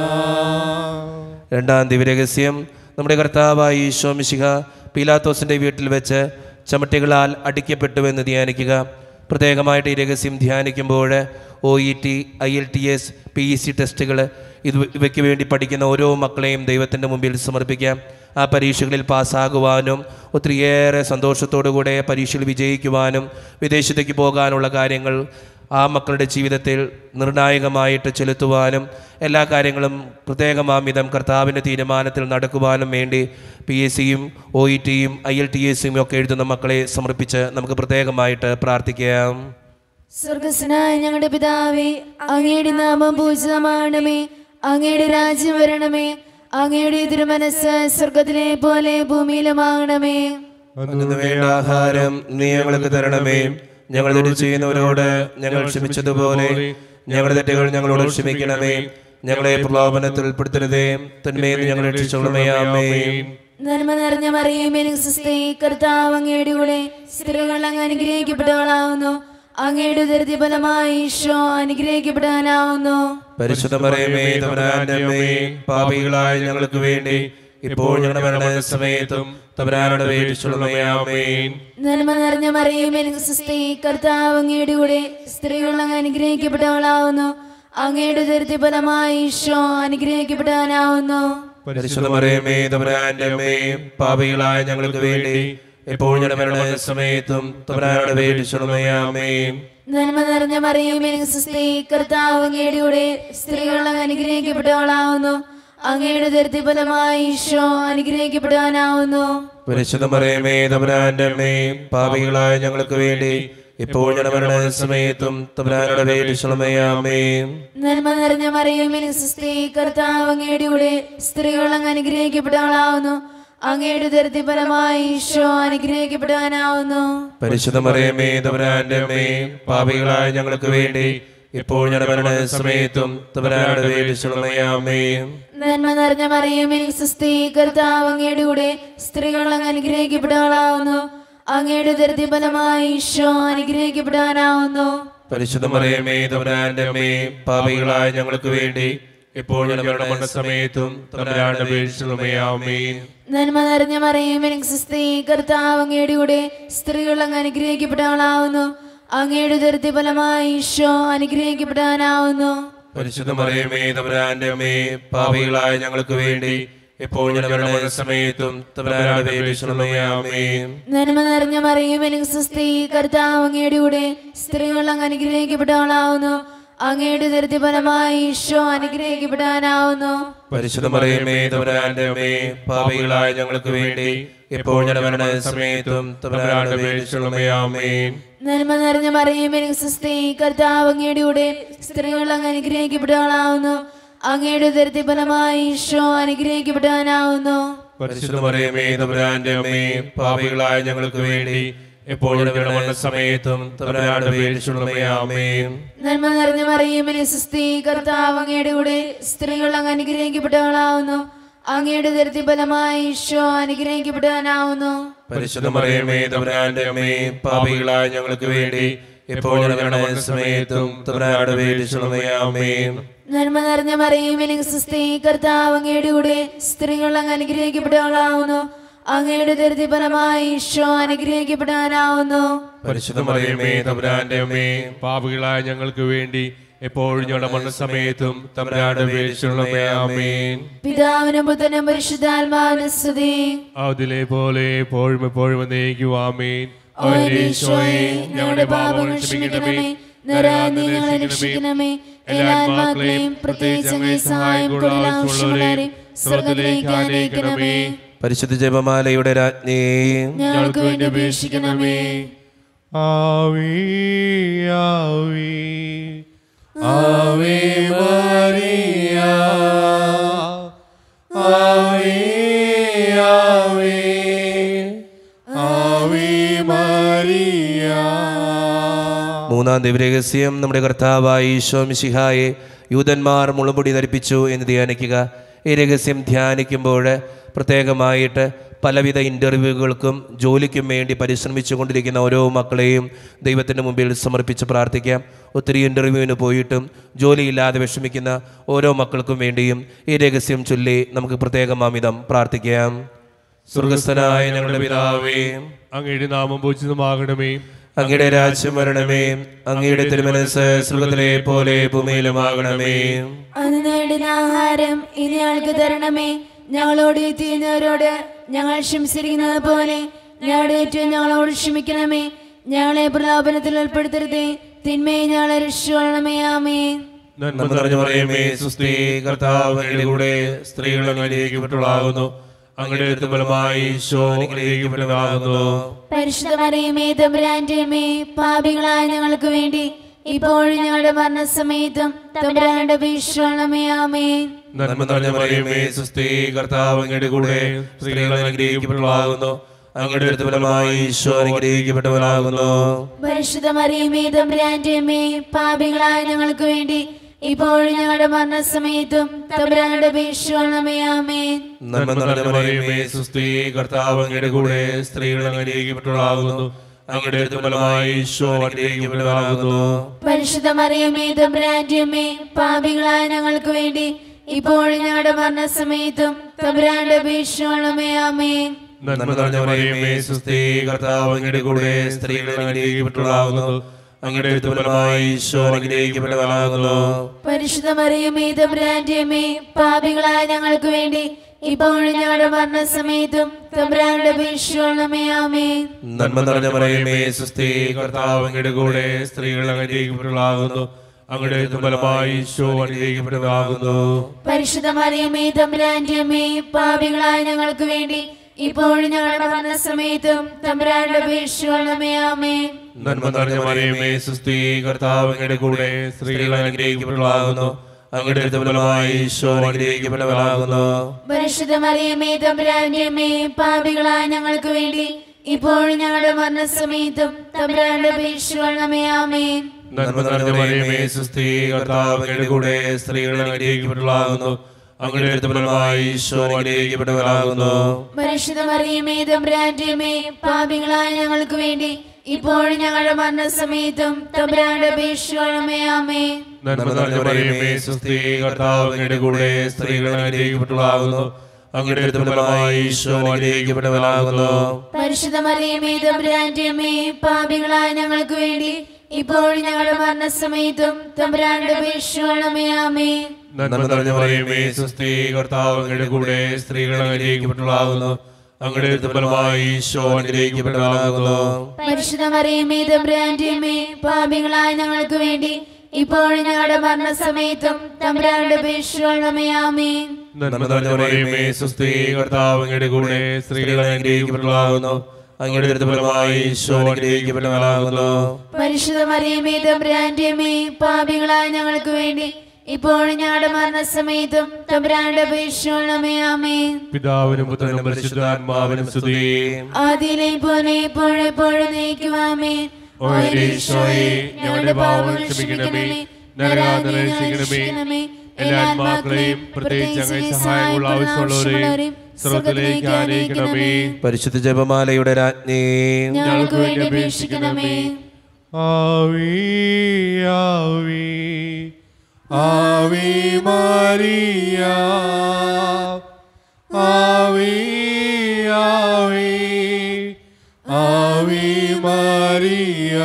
രണ്ടാം ദിവ്യരഹസ്യം നമ്മുടെ കർത്താവായ ഈശോ മിശിഹ പീലാത്തോസിൻ്റെ വീട്ടിൽ വെച്ച് ചമട്ടികളാൽ അടിക്കപ്പെട്ടുവെന്ന് ധ്യാനിക്കുക പ്രത്യേകമായിട്ട് ഈ രഹസ്യം ധ്യാനിക്കുമ്പോൾ O E T I L T S P E C ടെസ്റ്റുകൾ ഇത് ഇവയ്ക്ക് വേണ്ടി പഠിക്കുന്ന ഓരോ മക്കളെയും ദൈവത്തിൻ്റെ മുമ്പിൽ സമർപ്പിക്കാം ആ പരീക്ഷകളിൽ പാസ്സാകുവാനും ഒത്തിരിയേറെ സന്തോഷത്തോടുകൂടെ പരീക്ഷയിൽ വിജയിക്കുവാനും വിദേശത്തേക്ക് പോകാനുള്ള കാര്യങ്ങൾ ആ മക്കളുടെ ജീവിതത്തിൽ നിർണായകമായിട്ട് ചെലുത്തുവാനും എല്ലാ കാര്യങ്ങളും പ്രത്യേകമാമിതം കർത്താവിൻ്റെ തീരുമാനത്തിൽ നടക്കുവാനും വേണ്ടി പി എസ് സിയും ഒ ഇ ടിയും ഐ എൽ ടി എസും ഒക്കെ എഴുതുന്ന മക്കളെ സമർപ്പിച്ച് നമുക്ക് പ്രത്യേകമായിട്ട് പ്രാർത്ഥിക്കാം സ്വർഗസ്നായ ഞങ്ങളുടെ പിതാവേ അങ്ങയുടെ നാമം പൂജിതമാണമേ അങ്ങയുടെ രാജ്യം വരണമേ അങ്ങയുടെ തിരുമനസ് സ്വർഗത്തിലെ പോലെ ഭൂമിയിലുമാകണമേ അന്നു വേണ്ട ആഹാരം നീ ഞങ്ങൾക്ക് തരണമേ ഞങ്ങൾ തെറ്റ് ചെയ്യുന്നവരോട് ഞങ്ങൾ ക്ഷമിച്ചതുപോലെ ഞങ്ങളുടെ തെറ്റുകൾ ഞങ്ങളോട് ക്ഷമിക്കണമേ ഞങ്ങളെ പ്രലോഭനത്തിൽ ഉൾപ്പെടുത്തരുതേ തന്മേന്ന് ഞങ്ങൾ രക്ഷിച്ചോളമേ ആമേ നന്മ നിറഞ്ഞ മറിയമേ സുസ്ഥി കർത്താവ് അങ്ങയുടെ കൂടെ സ്ത്രീകൾ അങ്ങ് അനുഗ്രഹിക്കപ്പെട്ടവളാവുന്നു അങ്ങയുടെ ദരിദ്ര ഫലമായി ഈശോ അനുഗ്രഹിക്കപ്പെടാനാവുന്നു പരിശുദ്ധ മറിയമേ തമരാന്റെ അമ്മേ പാപികളായ ഞങ്ങൾക്ക് വേണ്ടി ഇപ്പോൾ ഞങ്ങളുടെ മരണ സമയത്തും തമരാനോട് വേടിച്ചുള്ളമേ ആമേ നന്മ നിറഞ്ഞ മറിയമേ സുസ്ഥി കർത്താവ് അങ്ങയുടെ കൂടെ സ്ത്രീകൾ അങ്ങ് അനുഗ്രഹിക്കപ്പെട്ടവളാവുന്നു അങ്ങയുടെ ദരിദ്ര ഫലമായി ഈശോ അനുഗ്രഹിക്കപ്പെടാനാവുന്നു പരിശുദ്ധ മറിയമേ തമരാന്റെ അമ്മേ പാപികളായ ഞങ്ങൾക്ക് വേണ്ടി ഇപ്പോൾ ഞങ്ങളുടെ മരണ സമയത്തും തമരാനോട് വേടിച്ചുള്ളമേ ആമേ നന്മ നിറഞ്ഞ മറിയമേ സുസ്ഥി കർത്താവ് അങ്ങയുടെ കൂടെ സ്ത്രീകൾ അങ്ങ് അനുഗ്രഹിക്കപ്പെട്ടവളാവുന്നു അങ്ങയുടെ ദരിദ്ര ഫലമായി ഈശോ അനുഗ്രഹിക്കപ്പെടാനാവുന്നു പരിശുദ്ധ മറിയമേ തമരാന്റെ അമ്മേ പാപികളായ ഞങ്ങൾക്ക് വേണ്ടി ഇപ്പോൾ ഞങ്ങളുടെ മരണ സമയത്തും തമരാനോട് വേടിച്ചുള്ളമേ ആമേ നന്മ നിറഞ്ഞ മറിയമേ സുസ്ഥി കർത്താവ് അങ്ങയുടെ കൂടെ സ്ത്രീകൾ അങ്ങ് അനുഗ്രഹിക്കപ്പെട്ടവളാവുന്നു അങ്ങയുടെ ദരിദ്ര ഫലമായി ഈശോ അനുഗ്രഹിക്കപ്പെടാനാവുന്നു പരിശുദ്ധ മറിയമേ തമരാന്റെ അമ്മേ പാപികളായ ഞങ്ങൾക്ക് വേണ്ടി ഇപ്പോൾ ഞങ്ങളുടെ മരണ സമയത്തും തമരാനോട് വേടിച്ചുള്ളമേ ആമേ നന്മ നിറഞ്ഞ മറിയമേ സുസ്ഥി കർത്താവ് അങ്ങയുടെ കൂടെ സ്ത്രീകൾ അങ്ങ് അനുഗ്രഹിക്കപ്പെട്ടവളാവുന്നു അങ്ങയുടെ ദരിദ്ര ഫലമായി ഈശോ അനുഗ്രഹിക്കപ്പെടാനാവുന്നു പരിശുദ്ധ മറിയമേ തമരാന്റെ അമ്മേ പാപികളായ ഞങ്ങൾക്ക് വേണ്ടി ഇപ്പോൾ ഞങ്ങളുടെ മരണ സമയത്തും തമരാനോട് വേടിച്ചുള്ളമേ ആമേ നന്മ നിറഞ്ഞ മറിയമേ സുസ്ഥി കർത്താവ് അങ്ങയുടെ കൂടെ സ്ത്രീകൾ അങ്ങ് അനുഗ്രഹിക്കപ്പെട്ടവളാവുന്നു അങ്ങയുടെ ദരിദ്ര ഫലമായി ഈശോ അനുഗ്രഹിക്കപ്പെടാനാവുന്നു പരിശുദ്ധ മറിയമേ തമരാന്റെ അമ്മേ പാപികളായ ഞങ്ങൾക്ക് വേണ്ടി ഇപ്പോൾ ഞങ്ങളുടെ മരണ സമയത്തും തമരാനോട് വേടിച്ചുള്ളമേ ആമേ നന്മ നിറഞ്ഞ മറിയമേ സുസ്ഥി കർത്താവ് അങ്ങയുടെ കൂടെ സ്ത്രീകൾ അങ്ങ് അനുഗ്രഹിക്കപ്പെട്ടവളാവുന്നു അങ്ങയുടെ ദരിദ്ര ഫലമായി ഈശോ അനുഗ്രഹിക്കപ്പെടാനാവുന്നു പരിശുദ്ധ മറിയമേ തമരാന്റെ അമ്മേ പാപികളായ ഞങ്ങൾക്ക് വേണ്ടി ഇപ്പോൾ ഞങ്ങളുടെ മരണ സമയത്തും തമരാനോട് വേടിച്ചുള്ളമേ ആമേ നന്മ നിറഞ്ഞ മറിയമേ സുസ്ഥി കർത്താവ് അങ്ങയുടെ കൂടെ സ്ത്രീകൾ അങ്ങ് അനുഗ്രഹിക്കപ്പെട്ടവളാവുന്നു അങ്ങയുടെ ദരിദ്ര ഫലമായി ഈശോ അനുഗ്രഹിക്കപ്പെടാനാവുന്നു പരിശുദ്ധ മറിയമേ തമരാന്റെ അമ്മേ പാപികളായ ഞങ്ങൾക്ക് വേണ്ടി ഇപ്പോൾ ഞങ്ങളുടെ മരണ സമയത്തും തമരാനോട് വേടിച്ചുള്ളമേ ആമേ നന്മ നിറഞ്ഞ മറിയമേ സുസ്ഥി കർത്താവ് അങ്ങയുടെ കൂടെ സ്ത്രീകൾ അങ്ങ് അനുഗ്രഹിക്കപ്പെട്ടവളാവുന്നു അങ്ങയുടെ ദരിദ്ര ഫലമായി ഈശോ അനുഗ്രഹിക്കപ്പെടാനാവുന്നു പരിശുദ്ധ മറിയമേ തമരാന്റെ അമ്മേ പാപികളായ ഞങ്ങൾക്ക് വേണ്ടി ഇപ്പോൾ ഞങ്ങളുടെ മരണ സമയത്തും തമരാനോട് വേടിച്ചുള്ളമേ ആമേ നന്മ നിറഞ്ഞ മറിയമേ സുസ്ഥി കർത്താവ് അങ്ങയുടെ കൂടെ സ്ത്രീകൾ അങ്ങ് അനുഗ്രഹിക്കപ്പെട്ടവളാവുന്നു അങ്ങയുടെ ദരിദ്ര ഫലമായി ഈശോ അനുഗ്രഹിക്കപ്പെടാനാവുന്നു പരിശുദ്ധ മറിയമേ തമരാന്റെ അമ്മേ പാപികളായ ഞങ്ങൾക്ക് വേണ്ടി എപ്പോഴും ഞങ്ങളുടെ മരണസമയത്തും തമരാട് വേടിച്ചുള്ളമേ ആമേൻ പിതാവിനും പുത്രനും പരിശുദ്ധാത്മാവിനും സ്തുതി അതിലെ പോലെ എപ്പോഴും എപ്പോഴും എന്നേക്കും ആമേൻ ഓ ഈശോയെ ഞങ്ങളുടെ പാപങ്ങൾ ക്ഷമിക്കണമേ നരാന്തി ഞങ്ങളെ രക്ഷിക്കണമേ എല്ലാ ആത്മാക്കളെയും പ്രത്യേകിച്ച് അങ്ങേ സഹായം കൂടുതൽ ആവശ്യമുള്ളവരെയും സ്വർഗത്തിലേക്ക് ആനയിക്കണമേ പരിശുദ്ധ ജപമാലയുടെ രാജ്ഞി ഞങ്ങൾക്ക് വേണ്ടി അപേക്ഷിക്കണമേ ആവേ ആവേ ആവേ മരിയ ആവേ ആവേ ആവേ മരിയ മൂന്നാം ദിവരഹസ്യം നമ്മുടെ കർത്താവായ ഈശോ മിശിഹായെ യൂതന്മാർ മുളുമുടി ധരിപ്പിച്ചു എന്ന് ധ്യാനിക്കുക ഈ രഹസ്യം ധ്യാനിക്കുമ്പോൾ പ്രത്യേകമായിട്ട് പലവിധ ഇൻ്റർവ്യൂകൾക്കും ജോലിക്കും വേണ്ടി പരിശ്രമിച്ചു കൊണ്ടിരിക്കുന്ന ഓരോ മക്കളെയും ദൈവത്തിൻ്റെ മുമ്പിൽ സമർപ്പിച്ച് പ്രാർത്ഥിക്കാം ഒത്തിരി ഇൻ്റർവ്യൂവിന് പോയിട്ടും ജോലിയില്ലാതെ വിഷമിക്കുന്ന ഓരോ മക്കൾക്കും വേണ്ടിയും ഈ രഹസ്യം ചൊല്ലി നമുക്ക് പ്രത്യേകമാമിതം പ്രാർത്ഥിക്കാം സ്വർഗസ്ഥനായ ഞങ്ങളുടെ പിതാവേ അങ്ങയുടെ നാമം പൂജിതമാകണമേ അങ്ങയുടെ രാജ്യം വരണമേ അങ്ങയുടെ തിരുമനസ് സ്വർഗത്തിലെ പോലെ ഭൂമിയിലുമാകണമേ അന്ന് നേടുന്ന ആഹാരം ഇനി ഞങ്ങൾക്ക് തരണമേ ഞങ്ങളോട് ചെയ്യുന്നവരോട് ഞങ്ങൾ ക്ഷമിച്ചിരിക്കുന്നത് പോലെ ഞങ്ങളുടെ ഏറ്റവും ഞങ്ങളോട് ക്ഷമിക്കണമേ ഞങ്ങളെ പ്രലോഭനത്തിൽ ഉൾപ്പെടുത്തരുതേ തിന്മയെ ഞങ്ങളെ രക്ഷിക്കണമേ ആമേ നന്മ നിറഞ്ഞു പറയുമേ സുസ്ഥി കർത്താവ് അങ്ങയുടെ കൂടെ സ്ത്രീകൾ അനുഗ്രഹിക്കപ്പെട്ടുള്ളാകുന്നു അങ്ങയുടെ ഫലമായി ഈശോ അനുഗ്രഹിക്കപ്പെട്ടവനാകുന്നു പരിശുദ്ധ മറിയമേ തമ്പുരാന്റെ അമ്മേ പാപികളായ ഞങ്ങൾക്ക് വേണ്ടി ഇപ്പോഴും ഞങ്ങളുടെ മരണസമയത്തും തമ്പുരാന്റെ ഭീഷണമേ ആമേൻ നന്മ നിറഞ്ഞ മറിയമേ സുസ്ഥി കർത്താവ് അങ്ങയുടെ കൂടെ സ്ത്രീകൾ അനുഗ്രഹിക്കപ്പെട്ടവളാകുന്നു അങ്ങയുടെ ഫലമായി ഈശോ അനുഗ്രഹിക്കപ്പെട്ടവനാകുന്നു പരിശുദ്ധ മറിയമേ തമ്പുരാന്റെ അമ്മേ പാപികളായ ഞങ്ങൾക്ക് വേണ്ടി ഇപ്പോഴും ഞങ്ങളുടെ മരണസമയത്തും തമ്പുരാന്റെ ഭീഷണമേ ആമേൻ നന്മ നിറഞ്ഞ മറിയമേ സുസ്ഥി കർത്താവ് അങ്ങയുടെ കൂടെ സ്ത്രീകൾ അനുഗ്രഹിക്കപ്പെട്ടവളാകുന്നു അങ്ങയുടെ ഫലമായി ഈശോ അനുഗ്രഹിക്കപ്പെട്ടവനാകുന്നു പരിശുദ്ധ മറിയമേ തമ്പുരാന്റെ അമ്മേ പാപികളായ ഞങ്ങൾക്ക് വേണ്ടി ഇപ്പോഴും ഞങ്ങളുടെ മരണസമയത്തും തമ്പുരാന്റെ ഭീഷണമേ ആമേൻ നന്മ നിറഞ്ഞ മറിയമേ സുസ്ഥി കർത്താവ് അങ്ങയുടെ കൂടെ സ്ത്രീകൾ അനുഗ്രഹിക്കപ്പെട്ടവളാകുന്നു അങ്ങയുടെ ഫലമായി ഈശോ അനുഗ്രഹിക്കപ്പെട്ടവനാകുന്നു പരിശുദ്ധ മറിയമേ തമ്പുരാന്റെ അമ്മേ പാപികളായ ഞങ്ങൾക്ക് വേണ്ടി ഇപ്പോഴും ഞങ്ങളുടെ മരണസമയത്തും തമ്പുരാന്റെ ഭീഷണമേ ആമേൻ നന്മ നിറഞ്ഞ മറിയമേ സുസ്ഥി കർത്താവ് അങ്ങയുടെ കൂടെ സ്ത്രീകൾ അനുഗ്രഹിക്കപ്പെട്ടവളാകുന്നു അങ്ങയുടെ ഫലമായി ഈശോ അനുഗ്രഹിക്കപ്പെട്ടവനാകുന്നു പരിശുദ്ധ മറിയമേ തമ്പുരാന്റെ അമ്മേ പാപികളായ ഞങ്ങൾക്ക് വേണ്ടി ഇപ്പോഴും ഞങ്ങളുടെ മരണസമയത്തും തമ്പുരാന്റെ ഭീഷണമേ ആമേൻ നന്മ നിറഞ്ഞ മറിയമേ സുസ്ഥി കർത്താവ് അങ്ങയുടെ കൂടെ സ്ത്രീകൾ അനുഗ്രഹിക്കപ്പെട്ടവളാകുന്നു അങ്ങയുടെ ഫലമായി ഈശോ അനുഗ്രഹിക്കപ്പെട്ടവനാകുന്നു പരിശുദ്ധ മറിയമേ തമ്പുരാന്റെ അമ്മേ പാപികളായ ഞങ്ങൾക്ക് വേണ്ടി ഇപ്പോഴും ഞങ്ങളുടെ മരണസമയത്തും തമ്പുരാന്റെ ഭീഷണമേ ആമേൻ നന്മ നിറഞ്ഞ മറിയമേ സുസ്ഥി കർത്താവ് അങ്ങയുടെ കൂടെ സ്ത്രീകൾ അനുഗ്രഹിക്കപ്പെട്ടവളാകുന്നു അങ്ങയുടെ ഫലമായി ഈശോ അനുഗ്രഹിക്കപ്പെട്ടവനാകുന്നു പരിശുദ്ധ മറിയമേ തമ്പുരാന്റെ അമ്മേ പാപികളായ ഞങ്ങൾക്ക് വേണ്ടി ഇപ്പോഴും ഞങ്ങളുടെ മരണസമയത്തും തമ്പുരാന്റെ ഭീഷണമേ ആമേൻ നന്മ നിറഞ്ഞ മറിയമേ സുസ്ഥി കർത്താവ് അങ്ങയുടെ കൂടെ സ്ത്രീകൾ അനുഗ്രഹിക്കപ്പെട്ടവളാകുന്നു അങ്ങയുടെ ഫലമായി ഈശോ അനുഗ്രഹിക്കപ്പെട്ടവനാകുന്നു പരിശുദ്ധ മറിയമേ തമ്പുരാന്റെ അമ്മേ പാപികളായ ഞങ്ങൾക്ക് വേണ്ടി ഇപ്പോഴും ഞങ്ങളുടെ മരണസമയത്തും തമ്പുരാന്റെ ഭീഷണമേ ആമേൻ നന്മ നിറഞ്ഞ മറിയമേ സുസ്ഥി കർത്താവ് അങ്ങയുടെ കൂടെ സ്ത്രീകൾ അനുഗ്രഹിക്കപ്പെട്ടവളാകുന്നു അങ്ങയുടെ ഫലമായി ഈശോ അനുഗ്രഹിക്കപ്പെട്ടവനാകുന്നു പരിശുദ്ധ മറിയമേ തമ്പുരാന്റെ അമ്മേ പാപികളായ ഞങ്ങൾക്ക് വേണ്ടി ഇപ്പോഴും ഞങ്ങളുടെ മരണസമയത്തും തമ്പുരാന്റെ ഭീഷണമേ ആമേൻ നന്മ നിറഞ്ഞ മറിയമേ സുസ്ഥി കർത്താവ് അങ്ങയുടെ കൂടെ സ്ത്രീകൾ അനുഗ്രഹിക്കപ്പെട്ടവളാകുന്നു അങ്ങയുടെ ഫലമായി ഈശോ അനുഗ്രഹിക്കപ്പെട്ടവനാകുന്നു പരിശുദ്ധ മറിയമേ തമ്പുരാന്റെ അമ്മേ പാപികളായ ഞങ്ങൾക്ക് വേണ്ടി ഇപ്പോഴും ഞങ്ങളുടെ മരണസമയത്തും തമ്പുരാന്റെ ഭീഷണമേ ആമേൻ പിതാവിനും പുത്രനും പരിശുദ്ധാത്മാവിനും സ്തുതി ആദിയിലെ പോലെ എപ്പോഴെപ്പോഴും നയിക്കുവാമേൻ ഓ എന്റെ ഈശോയെ ഞങ്ങളുടെ പാവങ്ങൾ ക്ഷമിക്കണമേ നരകാതന രക്ഷിക്കണമേ എല്ലാ ആത്മാക്കളെയും പ്രത്യേകിച്ച് അങ്ങനെ സഹായങ്ങൾ ആവശ്യമുള്ളവരെയും സ്വർഗത്തിലേക്ക് ആനയിക്കണമേ പരിശുദ്ധ ജപമാലയുടെ രാജ്ഞി ഞങ്ങൾക്ക് വേണ്ടി അപേക്ഷിക്കണമേ ആവി ആവി ആവി മാറിയ ആവി ആവി ആവി മാറിയ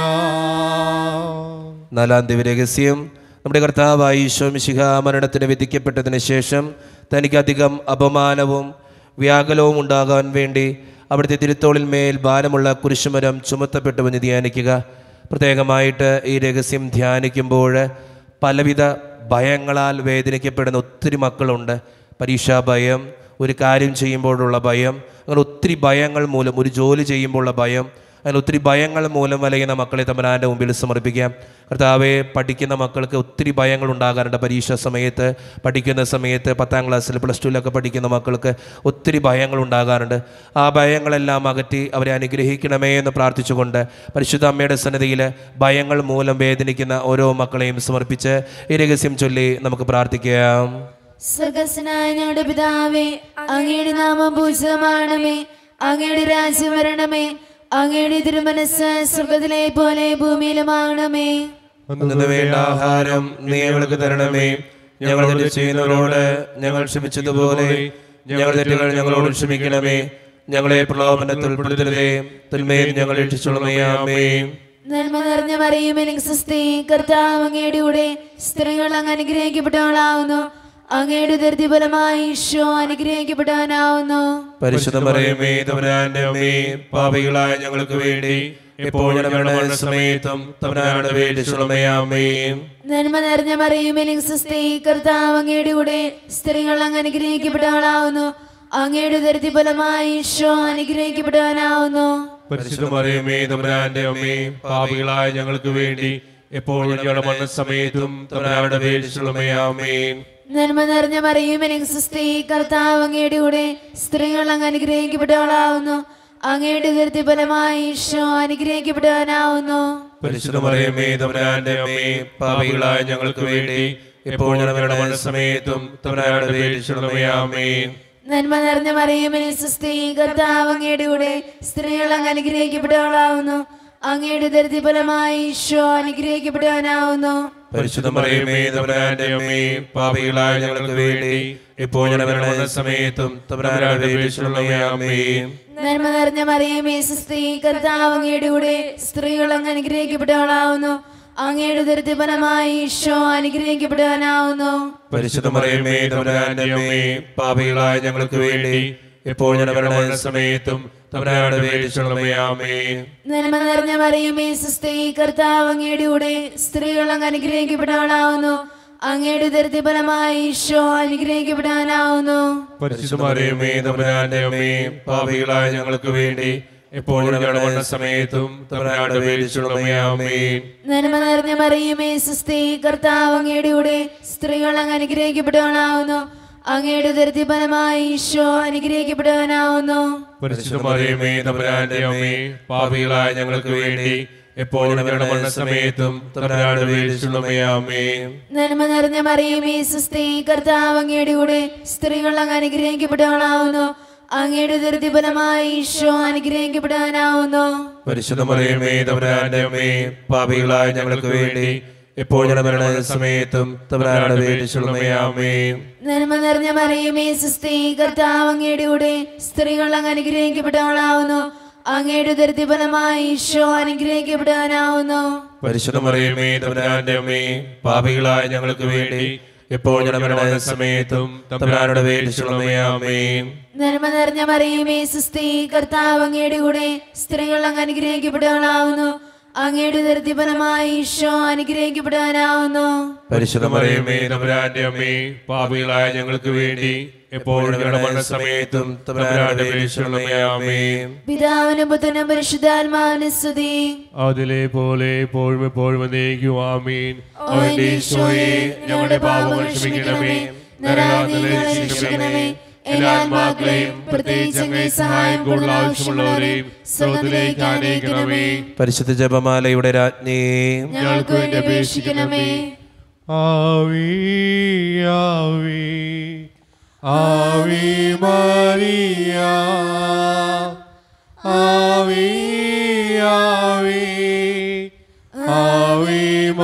നാലാം ദിവരഹസ്യം നമ്മുടെ കർത്താവായ ഈശോ മിശിഹ മരണത്തിന് വിധിക്കപ്പെട്ടതിന് ശേഷം തനിക്കധികം അപമാനവും വ്യാകുലവും ഉണ്ടാകാൻ വേണ്ടി അവിടുത്തെ തിരുത്തോളിൽ മേൽ ഭാരമുള്ള കുരിശുമരം ചുമത്തപ്പെട്ടുവെന്ന് ധ്യാനിക്കുക പ്രത്യേകമായിട്ട് ഈ രഹസ്യം ധ്യാനിക്കുമ്പോൾ പലവിധ ഭയങ്ങളാൽ വേദനിക്കപ്പെടുന്ന ഒത്തിരി മക്കളുണ്ട് പരീക്ഷാ ഭയം ഒരു കാര്യം ചെയ്യുമ്പോഴുള്ള ഭയം അങ്ങനെ ഒത്തിരി ഭയങ്ങൾ മൂലം ഒരു ജോലി ചെയ്യുമ്പോഴുള്ള ഭയം അങ്ങനെ ഒത്തിരി ഭയങ്ങൾ മൂലം വലയുന്ന മക്കളെ തമ്പരാൻ്റെ മുമ്പിൽ സമർപ്പിക്കാം കർത്താവെ പഠിക്കുന്ന മക്കൾക്ക് ഒത്തിരി ഭയങ്ങൾ ഉണ്ടാകാറുണ്ട് പരീക്ഷാ സമയത്ത് പഠിക്കുന്ന സമയത്ത് പത്താം ക്ലാസ്സിൽ പ്ലസ് ടുവിലൊക്കെ പഠിക്കുന്ന മക്കൾക്ക് ഒത്തിരി ഭയങ്ങൾ ഉണ്ടാകാറുണ്ട് ആ ഭയങ്ങളെല്ലാം അകറ്റി അവരെ അനുഗ്രഹിക്കണമേ എന്ന് പ്രാർത്ഥിച്ചുകൊണ്ട് പരിശുദ്ധ അമ്മയുടെ സന്നദ്ധിയിൽ ഭയങ്ങൾ മൂലം വേദനിക്കുന്ന ഓരോ മക്കളെയും സമർപ്പിച്ച് ഈ രഹസ്യം ചൊല്ലി നമുക്ക് പ്രാർത്ഥിക്കാം സ്വർഗസ്നായ ഞങ്ങളുടെ പിതാവേ അങ്ങയുടെ നാമം പൂജിതമാണമേ അങ്ങയുടെ രാജ്യം വരണമേ അങ്ങയുടെ തിരുമനസ് സ്വർഗത്തിലെ പോലെ ഭൂമിയിലുമാകണമേ അന്നു വേണ്ട ആഹാരം നീ ഞങ്ങൾക്ക് തരണമേ ഞങ്ങൾ തെറ്റ് ചെയ്യുന്നവരോട് ഞങ്ങൾ ക്ഷമിച്ചതുപോലെ ഞങ്ങളുടെ തെറ്റുകൾ ഞങ്ങളോട് ക്ഷമിക്കണമേ ഞങ്ങളെ പ്രലോഭനത്തിൽ ഉൾപ്പെടുത്തരുതേ തിന്മയിൽ ഞങ്ങൾ രക്ഷിച്ചുള്ളമേ നന്മ നിറഞ്ഞ മറിയും എനിക്ക് സുസ്തി കർത്താവ് അങ്ങയുടെ കൂടെ സ്ത്രീകൾ അങ്ങ് അനുഗ്രഹിക്കപ്പെട്ടവളാവുന്നു അങ്ങയുടെ ദരിദ്ര ഫലമായി ഈശോ അനുഗ്രഹിക്കപ്പെട്ടവനാവുന്നു പരിശുദ്ധ മറിയമേ തമ്പുരാന്റെ അമ്മേ പാപികളായ ഞങ്ങൾക്ക് വേണ്ടി എപ്പോഴും ഞങ്ങളുടെ സമയത്തും തമ്പുരാന്റെ വേണ്ടിച്ചുള്ളമേ അമ്മേ നന്മ നിറഞ്ഞ മറിയും എനിക്ക് സുസ്തി കർത്താവ് അങ്ങയുടെ കൂടെ സ്ത്രീകൾ അങ്ങ് അനുഗ്രഹിക്കപ്പെട്ടവളാവുന്നു അങ്ങയുടെ ദരിദ്ര ഫലമായി ഈശോ അനുഗ്രഹിക്കപ്പെട്ടവനാവുന്നു പരിശുദ്ധ മറിയമേ തമ്പുരാന്റെ അമ്മേ പാപികളായ ഞങ്ങൾക്ക് വേണ്ടി എപ്പോഴും ഞങ്ങളുടെ മരണസമയത്തും തമ്പുരാന്റെ പേരിച്ചുള്ളമേ ആമേൻ നന്മ നിറഞ്ഞ മറിയും എനിക്ക് സുസ്ഥി കർത്താവ് അങ്ങയുടെ കൂടെ സ്ത്രീകൾ അങ്ങ് അനുഗ്രഹിക്കപ്പെട്ടവളാവുന്നു അങ്ങയുടെ ദരിദ്ര ഫലമായി ഈശോ അനുഗ്രഹിക്കപ്പെട്ടവനാവുന്നു പരിശുദ്ധ മറിയമേ തമ്പുരാന്റെ അമ്മേ പാപികളായ ഞങ്ങൾക്ക് വേണ്ടി എപ്പോഴും ഞങ്ങളുടെ മരണസമയത്തും തമ്പുരാന്റെ പേരിച്ചുള്ളമേ ആമേൻ നന്മ നിറഞ്ഞ മറിയും എനിക്ക് സുസ്ഥി കർത്താവ് അങ്ങയുടെ കൂടെ സ്ത്രീകൾ അങ്ങ് അനുഗ്രഹിക്കപ്പെട്ടവളാവുന്നു അങ്ങയുടെ ദരിദ്ര ഫലമായി ഈശോ അനുഗ്രഹിക്കപ്പെട്ടവനാവുന്നു പരിശുദ്ധ മറിയമേ തമ്പുരാന്റെ അമ്മേ പാപികളായ ഞങ്ങൾക്ക് വേണ്ടി എപ്പോഴും ഞങ്ങളുടെ മരണസമയത്തും തമ്പുരാന്റെ പേരിച്ചുള്ളമേ ആമേൻ നന്മ നിറഞ്ഞ മറിയമേ സുസ്ഥി കർത്താവ് അങ്ങയുടെ കൂടെ സ്ത്രീകൾ അങ്ങ് അനുഗ്രഹിക്കപ്പെട്ടവളാവുന്നു അങ്ങയുടെ ദരിദ്ര ഫലമായി ഈശോ അനുഗ്രഹിക്കപ്പെട്ടവനാവുന്നു പരിശുദ്ധ മറിയമേ തമ്പുരാന്റെ അമ്മേ പാപികളായ ഞങ്ങൾക്ക് വേണ്ടി എപ്പോഴും ഞങ്ങളുടെ മരണസമയത്തും തമ്പുരാന്റെ പേരിച്ചുള്ളമേ ആമേൻ നന്മ നിറഞ്ഞ മറിയമേ സുസ്ഥി കർത്താവ് അങ്ങയുടെ കൂടെ സ്ത്രീകൾ അങ്ങ് അനുഗ്രഹിക്കപ്പെട്ടവളാവുന്നു അങ്ങയുടെ ദരിദ്ര ഫലമായി ഈശോ അനുഗ്രഹിക്കപ്പെടാനാവുന്നു പരിശുദ്ധ മറിയമേ തമ്പുരാന്റെ അമ്മേ പാപികളായ ഞങ്ങൾക്ക് വേണ്ടി എപ്പോഴും ഞങ്ങളുടെ മരണസമയത്തും തമ്പുരാന്റെ പേരിച്ചുള്ളമേ ആമേൻ നന്മ നിറഞ്ഞ മറിയമേ സുസ്ഥി കർത്താവ് അങ്ങയുടെ കൂടെ സ്ത്രീകൾ അങ്ങ് അനുഗ്രഹിക്കപ്പെട്ടവളാവുന്നു അങ്ങയുടെ ദരിദ്ര ഫലമായി ഈശോ അനുഗ്രഹിക്കപ്പെടാനാവുന്നു പരിശുദ്ധ മറിയമേ തമ്പുരാന്റെ അമ്മേ പാപികളായ ഞങ്ങൾക്ക് വേണ്ടി എപ്പോഴും ഞങ്ങളുടെ മരണസമയത്തും തമ്പുരാന്റെ പേരിച്ചുള്ളമേ ആമേൻ നന്മ നിറഞ്ഞ മറിയമേ സുസ്ഥി കർത്താവ് അങ്ങയുടെ കൂടെ സ്ത്രീകൾ അങ്ങ് അനുഗ്രഹിക്കപ്പെട്ടവളാവുന്നു അങ്ങയുടെ ദരിദ്ര ഫലമായി ഈശോ അനുഗ്രഹിക്കപ്പെടാനാവുന്നു പരിശുദ്ധ മറിയമേ തമ്പുരാന്റെ അമ്മേ പാപികളായ ഞങ്ങൾക്ക് വേണ്ടി എപ്പോഴും ഞങ്ങളുടെ മരണസമയത്തും തമ്പുരാന്റെ പേരിച്ചുള്ളമേ ആമേൻ നന്മ നിറഞ്ഞ മറിയമേ സുസ്ഥി കർത്താവ് അങ്ങയുടെ കൂടെ സ്ത്രീകൾ അങ്ങ് അനുഗ്രഹിക്കപ്പെട്ടവളാവുന്നു അങ്ങയുടെ ദരിദ്ര ഫലമായി ഈശോ അനുഗ്രഹിക്കപ്പെടാനാവുന്നു പരിശുദ്ധ മറിയമേ തമ്പുരാന്റെ അമ്മേ പാപികളായ ഞങ്ങൾക്ക് വേണ്ടി എപ്പോഴും ഞങ്ങളുടെ മരണസമയത്തും തമ്പുരാനുടെ പേരിച്ചുള്ളമേ ആമേൻ നന്മ നിറഞ്ഞ മറിയമേ സുസ്ഥി കർത്താവ് അങ്ങയുടെ കൂടെ സ്ത്രീകൾ അങ്ങ് അനുഗ്രഹിക്കപ്പെട്ടവളാവുന്നു അങ്ങയുടെ ദരിദ്ര ഫലമായി ഈശോ അനുഗ്രഹിക്കപ്പെടാനാവുന്നു പരിശുദ്ധ മറിയമേ തമ്പുരാന്റെ അമ്മേ പാപികളായ ഞങ്ങൾക്ക് വേണ്ടി എപ്പോഴും ഞങ്ങളുടെ മരണസമയത്തും തമ്പുരാന്റെ പേരിച്ചുള്ളമേ ആമേൻ പിതാവിനും പുത്രനും പരിശുദ്ധാത്മാവിനും സ്തുതി അതിലെ പോലെ എപ്പോഴും എപ്പോഴും എന്നേക്കും ആമീൻ അവന്റെ ഈശോയെ ഞങ്ങളുടെ പാപങ്ങൾ ക്ഷമിക്കണമേ നരകാന്തരെ രക്ഷിക്കണമേ എല്ലാ ആത്മാക്കളെയും പ്രത്യേകിച്ച് അങ്ങേ സഹായം കൂടുതൽ ആവശ്യമുള്ളവരെയും സ്രോതത്തിലേക്ക് ആനയിക്കണമേ പരിശുദ്ധ ജപമാലയുടെ രാജ്ഞി ഞങ്ങൾക്ക് വേണ്ടി അപേക്ഷിക്കണമേ ആവി ആവി ആവി മരിയ ആവി ആവി ആവി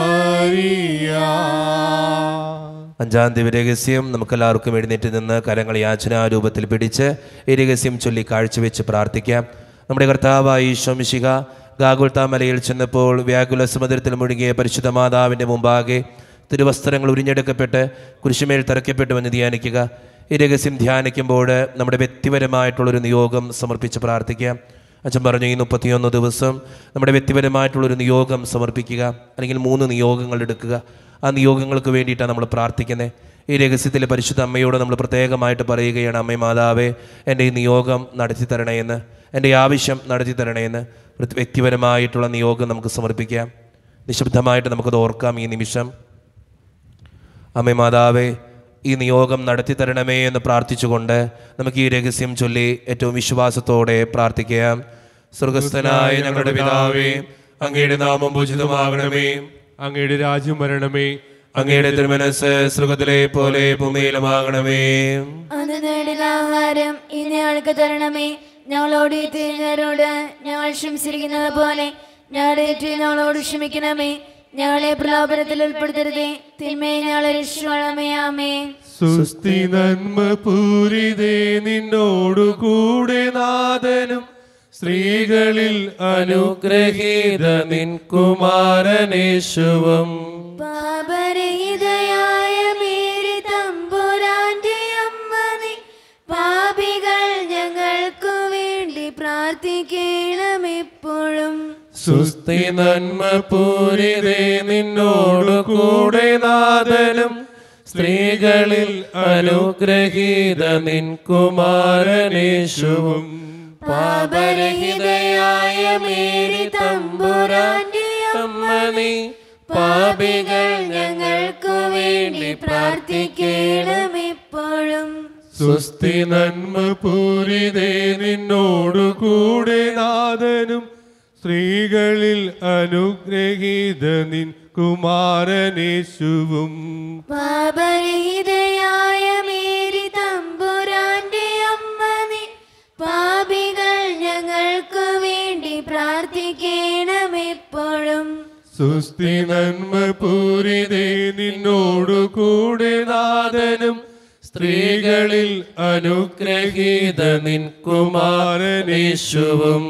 മരിയ അഞ്ചാം ദിവരഹസ്യം നമുക്കെല്ലാവർക്കും എഴുന്നേറ്റ് നിന്ന് കരങ്ങൾ യാചനാരൂപത്തിൽ പിടിച്ച് ഈ രഹസ്യം ചൊല്ലി കാഴ്ചവെച്ച് പ്രാർത്ഥിക്കാം നമ്മുടെ കർത്താവായ ഈശോമിശിക ഗാഗുൽത്താമലയിൽ ചെന്നപ്പോൾ വ്യാകുല സമുദ്രത്തിൽ മുഴുകിയ പരിശുദ്ധ മാതാവിൻ്റെ മുമ്പാകെ തിരുവസ്ത്രങ്ങൾ ഉരിഞ്ഞെടുക്കപ്പെട്ട് കുരിശുമേൽ തറയ്ക്കപ്പെട്ടുവെന്ന് ധ്യാനിക്കുക ഈ രഹസ്യം ധ്യാനിക്കുമ്പോൾ നമ്മുടെ വ്യക്തിപരമായിട്ടുള്ളൊരു നിയോഗം സമർപ്പിച്ച് പ്രാർത്ഥിക്കാം അച്ഛൻ പറഞ്ഞു ഈ മുപ്പത്തിയൊന്ന് ദിവസം നമ്മുടെ വ്യക്തിപരമായിട്ടുള്ളൊരു നിയോഗം സമർപ്പിക്കുക അല്ലെങ്കിൽ മൂന്ന് നിയോഗങ്ങൾ എടുക്കുക ആ നിയോഗങ്ങൾക്ക് വേണ്ടിയിട്ടാണ് നമ്മൾ പ്രാർത്ഥിക്കുന്നത് ഈ രഹസ്യത്തിലെ പരിശുദ്ധ അമ്മയോട് നമ്മൾ പ്രത്യേകമായിട്ട് പറയുകയാണ് അമ്മേ മാതാവേ എൻ്റെ ഈ നിയോഗം നടത്തി തരണേയെന്ന് എൻ്റെ ഈ ആവശ്യം നടത്തി തരണേയെന്ന് ഒരു വ്യക്തിപരമായിട്ടുള്ള നിയോഗം നമുക്ക് സമർപ്പിക്കാം നിശബ്ദമായിട്ട് നമുക്കത് ഓർക്കാം ഈ നിമിഷം അമ്മേ മാതാവേ ഈ നിയോഗം നടത്തി തരണമേ എന്ന് പ്രാർത്ഥിച്ചുകൊണ്ട് നമുക്ക് ഈ രഹസ്യം ചൊല്ലി ഏറ്റവും വിശ്വാസത്തോടെ പ്രാർത്ഥിക്കാം സ്വർഗസ്ഥനായ ഞങ്ങളുടെ പിതാവേ അങ്ങയുടെ നാമം പൂജിതമാകണമേ അങ്ങയുടെ രാജ്യം വരണമേ അങ്ങയുടെ തിരുമനസ് സ്വർഗത്തിലെ പോലെ ഭൂമിയിലുമാകണമേ അന്ന് നേടിയ ആഹാരം ഇനി ഞങ്ങൾക്ക് തരണമേ ഞങ്ങളോട് തിരിഞ്ഞവരോട് ഞങ്ങൾ ക്ഷമിച്ചിരിക്കുന്നത് പോലെ ഞങ്ങളുടെ തെറ്റ് ഞങ്ങളോട് ക്ഷമിക്കണമേ ഞങ്ങളെ പ്രലോഭനത്തിൽ ഉൾപ്പെടുത്തരുതേ തിന്മയെ ഞങ്ങളെ രക്ഷിക്കണമേ ആമേ സുസ്തി നന്മ പൂരിതേ നിന്നോടു കൂടെ നാഥനും സ്ത്രീകളിൽ അനുഗ്രഹീത നിൻ കുമാരനേശുവം പാപരഹിതയായ മേരി തമ്പുരാന്റെ അമ്മ നീ പാപികൾ ഞങ്ങൾക്കു വേണ്ടി പ്രാർത്ഥിക്കണം എപ്പോഴും സുസ്തി നന്മ പൂരിതേ നിന്നോടു കൂടെ നാഥനും സ്ത്രീകളിൽ അനുഗ്രഹീത നിൻ കുമാരനേശുവും പാപരഹിതയായ മേരി തമ്പുരാന്റെ അമ്മ നീ പാപികൾ ഞങ്ങൾക്കു വേണ്ടി പ്രാർത്ഥിക്കണം ഇപ്പോഴും സുസ്ഥി നന്മ പൂരിതേ നിന്നോടു കൂടെ നാഥനും സ്ത്രീകളിൽ അനുഗ്രഹീത നിൻ കുമാരനേശുവും പാപരഹിതയായ മേരി തമ്പുരാന്റെ അമ്മ നീ പാപികൾ ഞങ്ങൾക്കു വേണ്ടി പ്രാർത്ഥിക്കണം എപ്പോഴും സുസ്ഥി നന്മ പൂരിതേ നിന്നോടു കൂടെ നാഥനും സ്ത്രീകളിൽ അനുഗ്രഹീത നിൻ കുമാരനേശുവും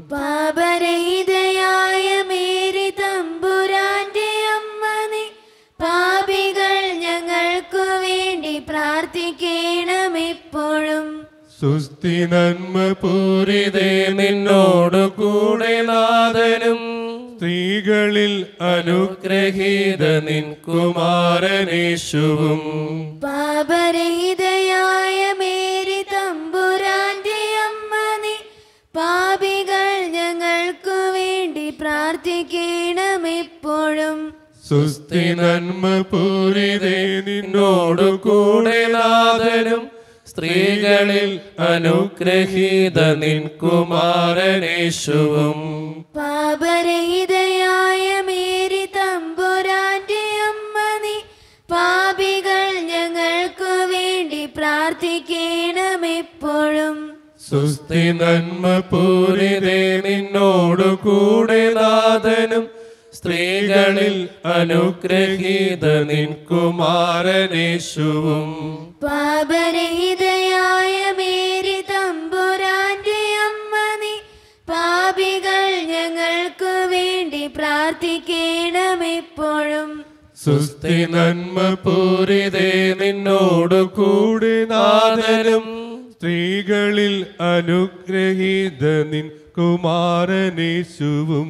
പാപരഹിതയായ മേരി തമ്പുരാന്റെ അമ്മ നീ പാപികൾ ഞങ്ങൾക്കു വേണ്ടി പ്രാർത്ഥിക്കണം എപ്പോഴും സുസ്ഥി നന്മ പൂരിതേ നിന്നോടു കൂടെ നാഥനും സ്ത്രീകളിൽ അനുഗ്രഹീത നിൻ കുമാരനേശുവും പാപരഹിതയായ മേരി തമ്പുരാന്റെ അമ്മ നീ പാപികൾ ഞങ്ങൾക്കു വേണ്ടി പ്രാർത്ഥിക്കണം എപ്പോഴും സുസ്ഥി നന്മ പൂരിതേ നിന്നോടു കൂടെ നാഥനും സ്ത്രീകളിൽ അനുഗ്രഹീത നിൻ കുമാരനേശുവും പാപരഹിതയായ മേരി തമ്പുരാന്റെ അമ്മ നീ പാപികൾ ഞങ്ങൾക്കു വേണ്ടി പ്രാർത്ഥിക്കണം എപ്പോഴും സുസ്ഥി നന്മ പൂരിതേ നിന്നോടു കൂടെ നാഥനും സ്ത്രീകളിൽ അനുഗ്രഹീത നിൻ കുമാരനേശുവും പാപരഹിതയായ മേരി തമ്പുരാന്റെ അമ്മ നീ പാപികൾ ഞങ്ങൾക്കു വേണ്ടി പ്രാർത്ഥിക്കണം എപ്പോഴും സുസ്ഥി നന്മ പൂരിതേ നിന്നോടു കൂടെ നാഥനും സ്ത്രീകളിൽ അനുഗ്രഹീത നിൻ കുമാരനേശുവും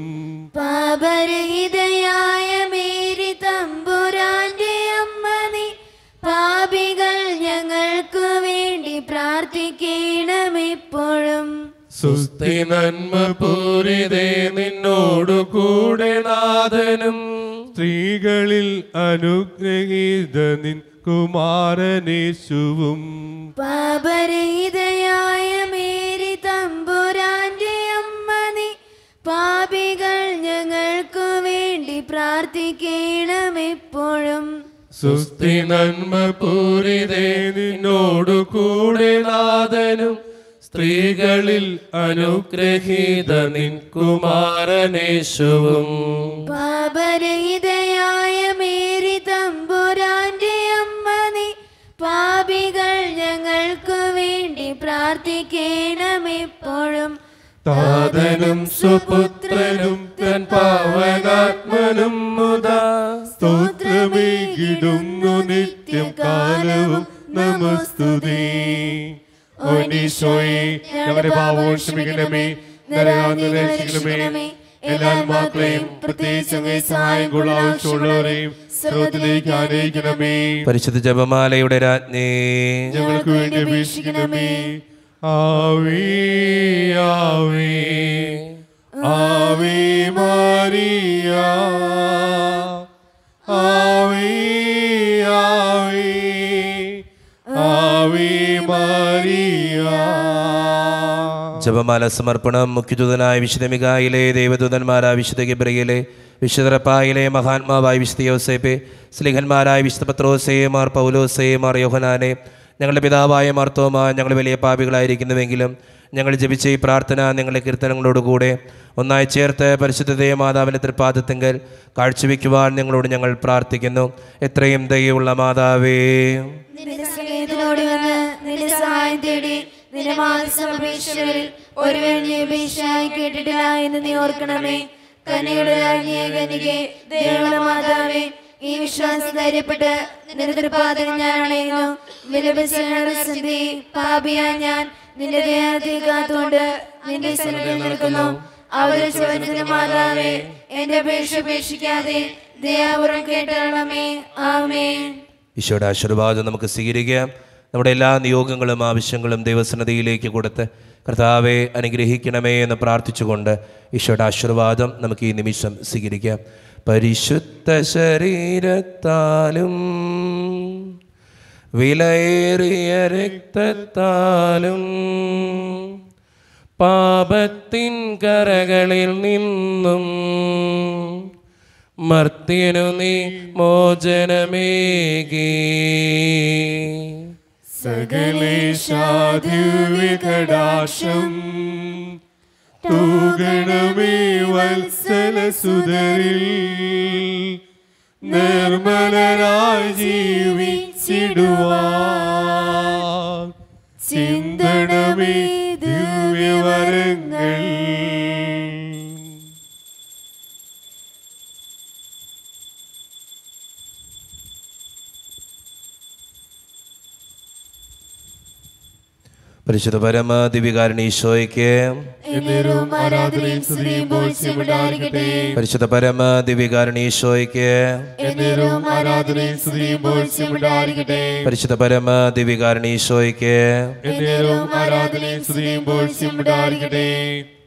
പാപരഹിതയായ മേരി തമ്പുരാന്റെ അമ്മ നീ പാപികൾ ഞങ്ങൾക്കു വേണ്ടി പ്രാർത്ഥിക്കണം എപ്പോഴും സുസ്ഥി നന്മ പൂരിതേ നിന്നോടു കൂടെ നാഥനും സ്ത്രീകളിൽ അനുഗ്രഹീത നിൻ കുമാരനേശുവും പാപരഹിതയായ മേരി തമ്പുരാന്റെ അമ്മ നീ പാപികൾ ഞങ്ങൾക്കു വേണ്ടി പ്രാർത്ഥിക്കണം എപ്പോഴും സുസ്ഥി നന്മ പൂരിതേ നിന്നോടു കൂടെ നാഥനും സ്ത്രീകളിൽ അനുഗ്രഹീത നിൻ കുമാരനേശുവും പാപരഹിതയായ മേരി തമ്പുരാന്റെ അമ്മ നീ പാപികൾ ഞങ്ങൾക്കു വേണ്ടി പ്രാർത്ഥിക്കണം എപ്പോഴും താതനും സുപുത്രനും തൻ പാവനാത്മനും മുതാ സ്തോത്രമേകിടുന്നു നിത്യം കാലവും നമസ്തുതേ ഓനീശോയെ ഞങ്ങളുടെ പാവവും ക്ഷമിക്കണമേ നരകാന്ന് രക്ഷിക്കണമേ എല്ലാ ആത്മാക്കളെയും പ്രത്യേകിച്ച് അങ്ങേ സഹായം കൊള്ള ആവശ്യമുള്ളവരെയും സ്രോതത്തിലേക്ക് ആനയിക്കണമേ പരിശുദ്ധ ജപമാലയുടെ രാജ്ഞി ഞങ്ങൾക്ക് വേണ്ടി അപേക്ഷിക്കണമേ ആവേ ആവേ ആവേ മാറിയ ആവേ ആവേ ആവേ മാറിയ ജപമാല സമർപ്പണം മുഖ്യദൂതനായ വിശുദ്ധ മികായിലെ ദേവദൂതന്മാരായ വിശുദ്ധ ഗിബ്രയിലെ വിശുദ്ധ റപ്പായിലെ മഹാത്മാവായ വിശുദ്ധ യോസേപ്പെ സ്ലിഹന്മാരായ വിശുദ്ധ പത്രോസേ മാർ പൗലോസേ മാർ യോഹനാനെ ഞങ്ങളുടെ പിതാവായ മാർത്തോമ ഞങ്ങൾ വലിയ പാപികളായിരിക്കുന്നുവെങ്കിലും ഞങ്ങൾ ജപിച്ച ഈ പ്രാർത്ഥന നിങ്ങളുടെ കീർത്തനങ്ങളോടുകൂടെ ഒന്നായി ചേർത്ത് പരിശുദ്ധതയെ മാതാവിൻ്റെ തൃപ്പാദത്തിങ്കൽ കാഴ്ചവെക്കുവാൻ നിങ്ങളോട് ഞങ്ങൾ പ്രാർത്ഥിക്കുന്നു എത്രയും ദയുള്ള മാതാവേ നിന്റെ സ്നേഹത്തിനോട് വന്ന് നിന്റെ സഹായം തേടി നിന്റെ മാനസം അപേക്ഷകരിൽ ഒരു വേണ്ടി അപേക്ഷയായി കേട്ടിട്ടില്ല എന്ന് നീ ഓർക്കണമേ കന്യയുടെ രാജ്ഞിയെ കന്യകെ ദൈവമുള്ള മാതാവേ ഈ വിശ്വാസം ധൈര്യപ്പെട്ട് നിന്റെ തൃപ്പാദം ഞാൻ അണയുന്നു വിലപിച്ചയുടെ സന്ധി പാപിയാ ഞാൻ നിന്റെ ദേഹത്തെ കാത്തുകൊണ്ട് നിന്റെ സന്നിധിയിൽ നിൽക്കുന്നു അവതരിച്ചവന്റെ മാതാവേ എന്റെ അപേക്ഷ ഉപേക്ഷിക്കാതെ ദയാപുറം കേട്ടണമേ ആമേൻ ഈശോയുടെ ആശീർവാദം നമുക്ക് സ്വീകരിക്കാം നമ്മുടെ എല്ലാ നിയോഗങ്ങളും ആവശ്യങ്ങളും ദൈവസന്നതിയിലേക്ക് കൊടുത്ത് കർത്താവെ അനുഗ്രഹിക്കണമേ എന്ന് പ്രാർത്ഥിച്ചുകൊണ്ട് ഈശോയുടെ ആശീർവാദം നമുക്ക് ഈ നിമിഷം സ്വീകരിക്കാം പരിശുദ്ധ ശരീരത്താലും വിലയേറിയ രക്തത്താലും പാപത്തിൻ കരകളിൽ നിന്നും മർത്യനു നീ മോചനമേകി സകലേശാദിവ്യകടാശം തൂകണമേ വത്സല സുതരിൽ നിർമ്മലരായി ജീവിച്ചിടുവാൻ ചിന്തണമേ ദിവ്യവരങ്ങൾ പരിശുദ്ധ പരമ ദിവികാരണി ഈശോയ്ക്ക് എന്നേരവും ആരാധനയും സ്തുതിയും ബോധ്യം ഉണ്ടായിരിക്കട്ടെ പരിശുദ്ധ പരമ ദിവികാരണി ഈശോയ്ക്ക് എന്നേരവും ആരാധനയും സ്തുതിയും ബോധ്യം ഉണ്ടായിരിക്കട്ടെ പരിശുദ്ധ പരമ ദിവികാരണി ഈശോയ്ക്ക് എന്നേരവും ആരാധനയും സ്തുതിയും ബോധ്യം ഉണ്ടായിരിക്കട്ടെ